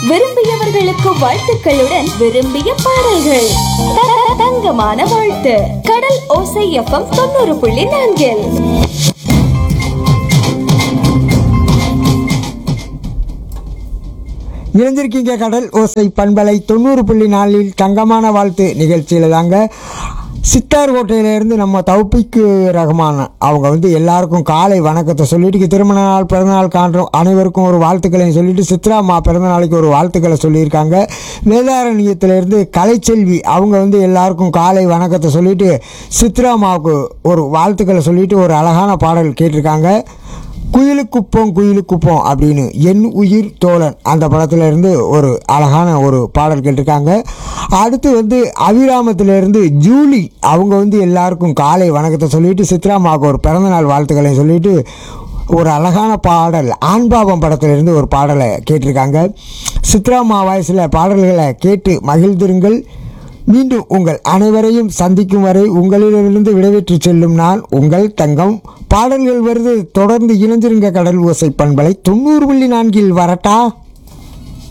விரும்பியவர்களுக்கு வாழ்த்துக்களுடன் விரும்பிய பாடல்கள் த- தங்கமான வாழ்த்து கடல் ஓசை எஃப்எம் தொண்ணூறு புள்ளி நான்கில் இணைஞ்சிருக்கீங்க கடல் ஓசை பண்பலை தொண்ணூறு புள்ளி நாலில் தங்கமான வாழ்த்து நிகழ்ச்சியில் தாங்க சித்தார் கோட்டையிலேருந்து நம்ம தௌபிக்கு ரஹ்மான் அவங்க வந்து எல்லாருக்கும் காலை வணக்கத்தை சொல்லிட்டு திருமண நாள் பிறந்தநாள் காண்றோம் அனைவருக்கும் ஒரு வாழ்த்துக்களையும் சொல்லிட்டு சித்ரா அம்மா பிறந்த நாளைக்கு ஒரு வாழ்த்துக்களை சொல்லியிருக்காங்க வேதாரண்யத்திலேருந்து கலைச்செல்வி அவங்க வந்து எல்லாருக்கும் காலை வணக்கத்தை சொல்லிட்டு சித்ரா அம்மாவுக்கு ஒரு வாழ்த்துக்களை சொல்லிட்டு ஒரு அழகான பாடல் கேட்டிருக்காங்க குயிலுக்குப்போம் குயிலுக்குப்போம் அப்படின்னு என் உயிர் தோழன் அந்த படத்துல இருந்து ஒரு அழகான ஒரு பாடல் கேட்டிருக்காங்க அடுத்து வந்து அபிராமத்திலிருந்து ஜூலி அவங்க வந்து எல்லாருக்கும் காலை வணக்கத்தை சொல்லிட்டு சித்ராமாவுக்கு ஒரு பிறந்தநாள் வாழ்த்துக்களையும் சொல்லிட்டு ஒரு அழகான பாடல் ஆண்பாவம் படத்திலிருந்து ஒரு பாடலை கேட்டிருக்காங்க சித்ராமா வாய்ஸில் பாடல்களை கேட்டு மகிழ்ந்திருங்கள் மீண்டும் உங்கள் அனைவரையும் சந்திக்கும் வரை உங்களிடமிருந்து விடைபெற்று செல்லும் நான் உங்கள் தங்கம் பாடல்கள் வருது தொடர்ந்து இணைஞ்சிருங்க கடல் ஓசை பண்பலை தொண்ணூறு புள்ளி நான்கில் வரட்டா